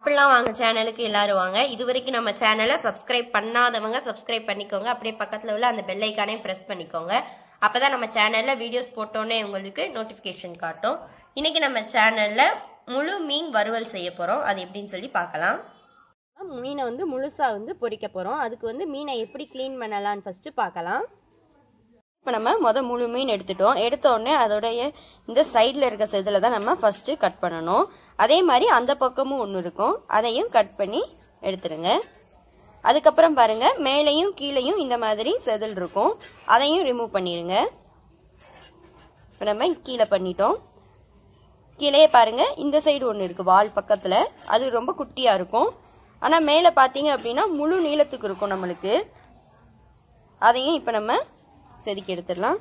அப்படிலாம் வாங்க சேனலுக்கு எல்லாரும் வாங்க இது வரைக்கும் நம்ம சேனலை சப்ஸ்கிரைப் பண்ணாதவங்க சப்ஸ்கிரைப் பண்ணிக்கோங்க அப்படியே பக்கத்தில் உள்ள அந்த பெல் ஐக்கானையும் ப்ரெஸ் பண்ணிக்கோங்க அப்பதான் நம்ம சேனல்ல வீடியோஸ் போட்டோன்னே உங்களுக்கு நோட்டிஃபிகேஷன் காட்டும் இன்னைக்கு நம்ம சேனல்ல முழு மீன் வறுவல் செய்ய போறோம் அது எப்படின்னு சொல்லி பார்க்கலாம் மீனை வந்து முழுசாக வந்து பொரிக்க போகிறோம் அதுக்கு வந்து மீனை எப்படி க்ளீன் பண்ணலான்னு ஃபஸ்ட்டு பார்க்கலாம் இப்போ நம்ம மொதல் முழு மீன் எடுத்துட்டோம் எடுத்த உடனே அதோடைய இந்த சைடில் இருக்க செதில் தான் நம்ம ஃபஸ்ட்டு கட் பண்ணணும் அதே மாதிரி அந்த பக்கமும் ஒன்று இருக்கும் அதையும் கட் பண்ணி எடுத்துருங்க அதுக்கப்புறம் பாருங்க மேலேயும் கீழேயும் இந்த மாதிரி செதில் இருக்கும் அதையும் ரிமூவ் பண்ணிடுங்க இப்போ நம்ம கீழே பண்ணிட்டோம் கீழே பாருங்க இந்த சைடு ஒன்று இருக்குது வால் பக்கத்தில் அது ரொம்ப குட்டியாக இருக்கும் ஆனால் மேலே பார்த்தீங்க அப்படின்னா முழு நீளத்துக்கு இருக்கும் நம்மளுக்கு அதையும் இப்போ நம்ம செதுக்கி எடுத்துடலாம்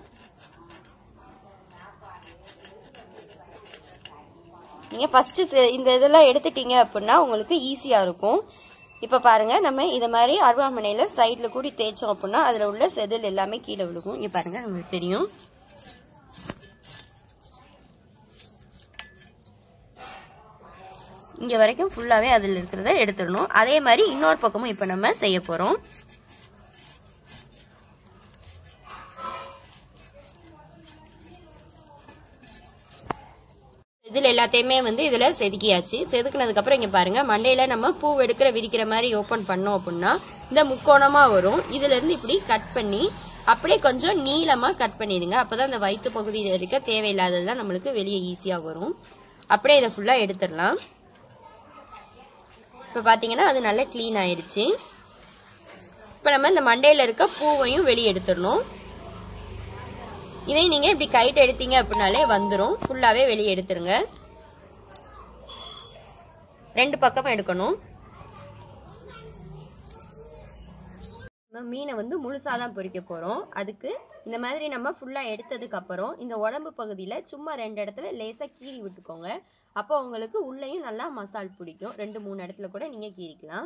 நீங்கள் ஃபஸ்ட்டு இந்த இதெல்லாம் எடுத்துட்டீங்க அப்படின்னா உங்களுக்கு ஈஸியாக இருக்கும் இப்போ பாருங்கள் நம்ம இதை மாதிரி அருவாமனையில் சைடில் கூடி தேய்ச்சோம் அப்படின்னா அதில் உள்ள செதில் எல்லாமே கீழே விழுகும் இங்கே பாருங்கள் உங்களுக்கு தெரியும் இங்கே வரைக்கும் ஃபுல்லாகவே அதில் இருக்கிறத எடுத்துடணும் அதே மாதிரி இன்னொரு பக்கமும் இப்போ நம்ம செய்ய போகிறோம் இதில் எல்லாத்தையுமே வந்து இதில் செதுக்கியாச்சு செதுக்கினதுக்கப்புறம் இங்கே பாருங்கள் மண்டையில் நம்ம பூ எடுக்கிற விரிக்கிற மாதிரி ஓப்பன் பண்ணோம் அப்படின்னா இந்த முக்கோணமாக வரும் இதுலேருந்து இப்படி கட் பண்ணி அப்படியே கொஞ்சம் நீளமாக கட் பண்ணிடுங்க அப்போ தான் இந்த வயிற்று பகுதியில் இருக்க தேவையில்லாததெல்லாம் நம்மளுக்கு வெளியே ஈஸியாக வரும் அப்படியே இதை ஃபுல்லாக எடுத்துடலாம் இப்போ பார்த்தீங்கன்னா அது நல்லா க்ளீன் ஆயிடுச்சு இப்போ நம்ம இந்த மண்டையில் இருக்க பூவையும் வெளியே எடுத்துடணும் இதை நீங்கள் இப்படி கைட் எடுத்தீங்க அப்படின்னாலே வந்துடும் ஃபுல்லாகவே வெளியே எடுத்துருங்க ரெண்டு பக்கமும் எடுக்கணும் நம்ம மீனை வந்து முழுசாக தான் பொரிக்க போகிறோம் அதுக்கு இந்த மாதிரி நம்ம ஃபுல்லாக எடுத்ததுக்கு அப்புறம் இந்த உடம்பு பகுதியில் சும்மா ரெண்டு இடத்துல லேசாக கீறி விட்டுக்கோங்க அப்போ உங்களுக்கு உள்ளேயும் நல்லா மசால் பிடிக்கும் ரெண்டு மூணு இடத்துல கூட நீங்கள் கீறிக்கலாம்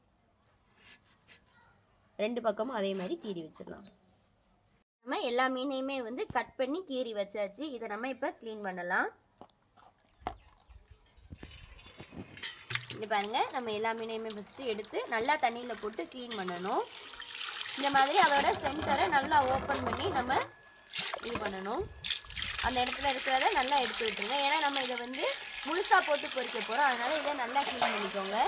ரெண்டு பக்கமும் அதே மாதிரி கீறி வச்சிடலாம் நம்ம எல்லா மீனையுமே வந்து கட் பண்ணி கீறி வச்சாச்சு இதை நம்ம இப்போ க்ளீன் பண்ணலாம் இங்கே பாருங்க நம்ம எல்லா மீனையுமே ஃபஸ்ட்டு எடுத்து நல்லா தண்ணியில் போட்டு க்ளீன் பண்ணணும் இந்த மாதிரி அதோட சென்டரை நல்லா ஓப்பன் பண்ணி நம்ம இது பண்ணணும் அந்த இடத்துல இருக்கிறத நல்லா எடுத்து விட்டுருங்க ஏன்னா நம்ம இதை வந்து முழுசாக போட்டு பொறிக்க போகிறோம் அதனால் இதை நல்லா க்ளீன் பண்ணிக்கோங்க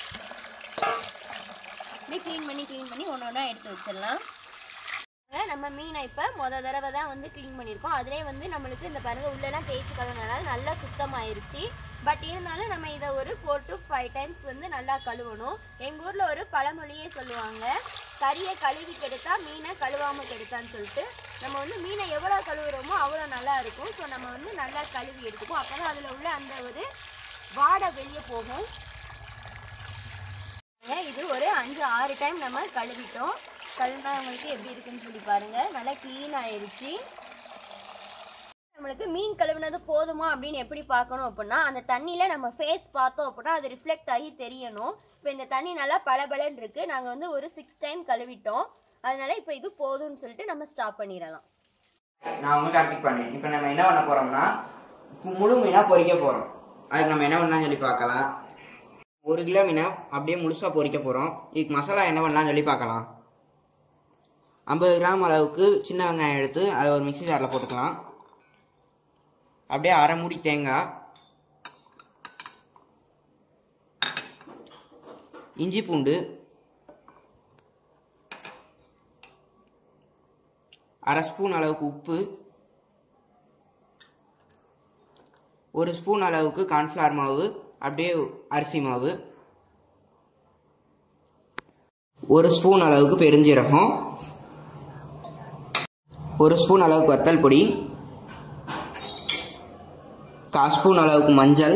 இப்படி க்ளீன் பண்ணி க்ளீன் பண்ணி ஒன்று ஒன்றா எடுத்து வச்சிடலாம் நம்ம மீனை இப்போ மொதல் தடவை தான் வந்து க்ளீன் பண்ணியிருக்கோம் அதிலே வந்து நம்மளுக்கு இந்த பாருங்க உள்ளெல்லாம் தேய்ச்சி கழுவுனதுனால நல்லா சுத்தமாயிருச்சு பட் இருந்தாலும் நம்ம இதை ஒரு ஃபோர் டு ஃபைவ் டைம்ஸ் வந்து நல்லா கழுவணும் எங்கள் ஊரில் ஒரு பழமொழியே சொல்லுவாங்க கறியை கழுவி கெடுத்தா மீனை கழுவாமல் கெடுத்தான்னு சொல்லிட்டு நம்ம வந்து மீனை எவ்வளோ கழுவுறோமோ அவ்வளோ நல்லா இருக்கும் ஸோ நம்ம வந்து நல்லா கழுவி எடுத்துப்போம் அப்போ தான் அதில் உள்ள அந்த ஒரு வாடை வெளியே போகும் இது ஒரு அஞ்சு ஆறு டைம் நம்ம கழுவிட்டோம் கழுவினா உங்களுக்கு எப்படி இருக்குன்னு சொல்லி பாருங்க நல்லா க்ளீன் ஆயிருச்சு நம்மளுக்கு மீன் கழுவுனது போதுமா அப்படின்னு எப்படி பார்க்கணும் அப்படின்னா அந்த தண்ணியில் நம்ம ஃபேஸ் பார்த்தோம் அப்படின்னா அது ரிஃப்ளெக்ட் ஆகி தெரியணும் இப்போ இந்த தண்ணி நல்லா பளபளன்னு இருக்கு நாங்கள் வந்து ஒரு சிக்ஸ் டைம் கழுவிட்டோம் அதனால இப்போ இது போதும்னு சொல்லிட்டு நம்ம ஸ்டாப் பண்ணிடலாம் நான் வந்து கார்த்திக் பண்ணேன் இப்போ நம்ம என்ன பண்ண போறோம்னா முழு மீனா பொரிக்க போறோம் அதுக்கு நம்ம என்ன பண்ணலாம்னு சொல்லி பார்க்கலாம் ஒரு கிலோ மீனை அப்படியே முழுசா பொரிக்க போறோம் இதுக்கு மசாலா என்ன பண்ணலாம்னு சொல்லி பார்க்கலாம் ஐம்பது கிராம் அளவுக்கு சின்ன வெங்காயம் எடுத்து அதை ஒரு மிக்ஸி ஜாரில் போட்டுக்கலாம் அப்படியே அரை மூடி தேங்காய் இஞ்சி பூண்டு அரை ஸ்பூன் அளவுக்கு உப்பு ஒரு ஸ்பூன் அளவுக்கு கார்ன்ஃப்ளவர் மாவு அப்படியே அரிசி மாவு ஒரு ஸ்பூன் அளவுக்கு பெருஞ்சீரகம் ஒரு ஸ்பூன் அளவுக்கு வத்தல் பொடி கால் ஸ்பூன் அளவுக்கு மஞ்சள்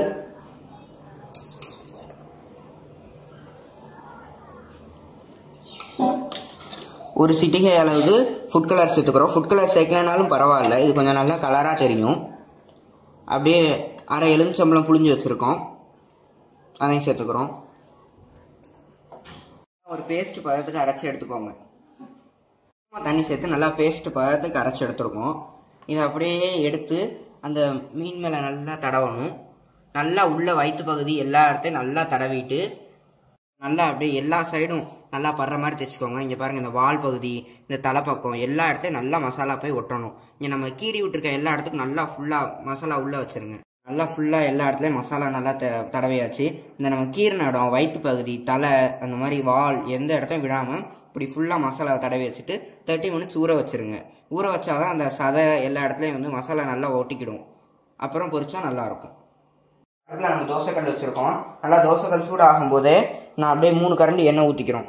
ஒரு சிட்டிகை அளவுக்கு ஃபுட் கலர் சேர்த்துக்கிறோம் ஃபுட் கலர் சேர்க்கலனாலும் பரவாயில்ல இது கொஞ்சம் நல்லா கலராக தெரியும் அப்படியே அரை எலுமிச்சம்பழம் புளிஞ்சு வச்சுருக்கோம் அதையும் சேர்த்துக்கிறோம் ஒரு பேஸ்ட் பதத்துக்கு அரைச்சி எடுத்துக்கோங்க தண்ணி சேர்த்து நல்லா பேஸ்ட் பதத்துக்கு அரைச்சி எடுத்துருக்கோம் இதை அப்படியே எடுத்து அந்த மீன் மேலே நல்லா தடவணும் நல்லா உள்ள வயிற்று பகுதி எல்லா இடத்தையும் நல்லா தடவிட்டு நல்லா அப்படியே எல்லா சைடும் நல்லா படுற மாதிரி தைச்சுக்கோங்க இங்கே பாருங்கள் இந்த வால் பகுதி இந்த தலைப்பக்கம் எல்லா இடத்தையும் நல்லா மசாலா போய் ஒட்டணும் இங்கே நம்ம கீறி விட்டுருக்க எல்லா இடத்துக்கும் நல்லா ஃபுல்லாக மசாலா உள்ளே வச்சுருங்க நல்லா ஃபுல்லாக எல்லா இடத்துலையும் மசாலா நல்லா த தடவையாச்சு இந்த நம்ம கீரின இடம் வயிற்று பகுதி தலை அந்த மாதிரி வால் எந்த இடத்தையும் விடாமல் இப்படி ஃபுல்லாக மசாலா தடவி வச்சுட்டு தேர்ட்டி மினிட்ஸ் ஊற வச்சுருங்க ஊற வச்சாதான் அந்த சதை எல்லா இடத்துலையும் வந்து மசாலா நல்லா ஒட்டிக்கிடும் அப்புறம் பொரிச்சா நல்லாயிருக்கும் அடுப்பில் நம்ம தோசைக்கல் வச்சுருக்கோம் நல்லா தோசைக்கல் சூடு ஆகும்போதே நான் அப்படியே மூணு கரண்டி எண்ணெய் ஊற்றிக்கிறோம்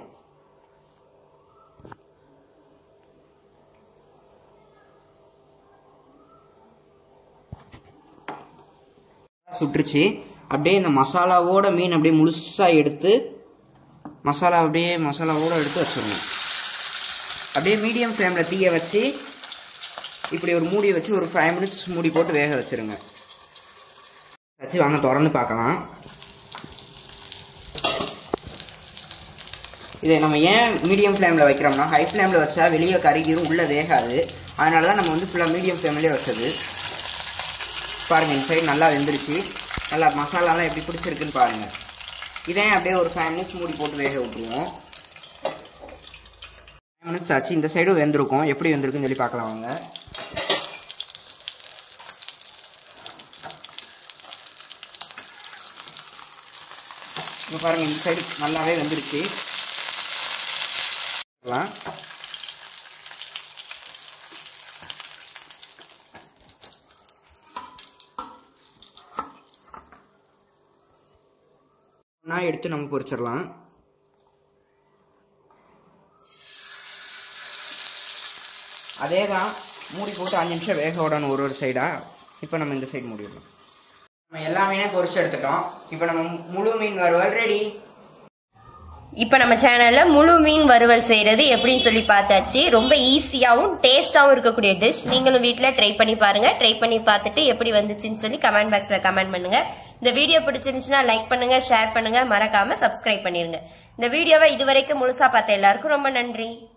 சுட்டுருச்சு அப்படியே இந்த மசாலாவோட மீன் அப்படியே முழுசாக எடுத்து மசாலா அப்படியே மசாலாவோட எடுத்து வச்சிடணும் அப்படியே மீடியம் ஃப்ளேமில் தீய வச்சு இப்படி ஒரு மூடி வச்சு ஒரு ஃபைவ் மினிட்ஸ் மூடி போட்டு வேக வச்சிருங்க வச்சு வாங்க திறந்து பார்க்கலாம் இதை நம்ம ஏன் மீடியம் ஃப்ளேமில் வைக்கிறோம்னா ஹை ஃப்ளேமில் வச்சா வெளியே கருகிரும் உள்ளே வேகாது அதனால தான் நம்ம வந்து ஃபுல்லாக மீடியம் ஃப்ளேம்லேயே வச்சது பாருங்கள் இந்த சைடு நல்லா வெந்துருச்சு நல்லா மசாலாலாம் எப்படி பிடிச்சிருக்குன்னு பாருங்கள் இதே அப்படியே ஒரு ஃபைவ் மினிட்ஸ் மூடி போட்டு வேக விட்டுருவோம் ஃபைவ் மினிட்ஸ் ஆச்சு இந்த சைடும் வெந்திருக்கும் எப்படி வெந்திருக்குன்னு சொல்லி பார்க்கலாம் வாங்க இப்போ பாருங்கள் இந்த சைடு நல்லாவே வெந்துருச்சு பார்க்கலாம். ஒன்றா எடுத்து நம்ம பொரிச்சிடலாம் அதே தான் மூடி போட்டு அஞ்சு நிமிஷம் வேக விடணும் ஒரு ஒரு சைடாக இப்போ நம்ம இந்த சைடு மூடிடலாம் நம்ம எல்லா மீனையும் பொரிச்சு எடுத்துட்டோம் இப்போ நம்ம முழு மீன் வறுவல் ரெடி இப்போ நம்ம சேனல்ல முழு மீன் வறுவல் செய்யறது எப்படின்னு சொல்லி பார்த்தாச்சு ரொம்ப ஈஸியாவும் டேஸ்டாவும் இருக்கக்கூடிய டிஷ் நீங்களும் வீட்ல ட்ரை பண்ணி பாருங்க ட்ரை பண்ணி பார்த்துட்டு எப்படி வந்துச்சுன்னு சொல்லி கமெண்ட் பாக்ஸ்ல கமெண்ட் பண்ணுங்க இந்த வீடியோ பிடிச்சிருந்துச்சுன்னா லைக் பண்ணுங்க ஷேர் பண்ணுங்க மறக்காம சப்ஸ்கிரைப் பண்ணிருங்க இந்த வீடியோவை இதுவரைக்கும் முழுசா பார்த்த எல்லாருக்கும் ரொம்ப நன்றி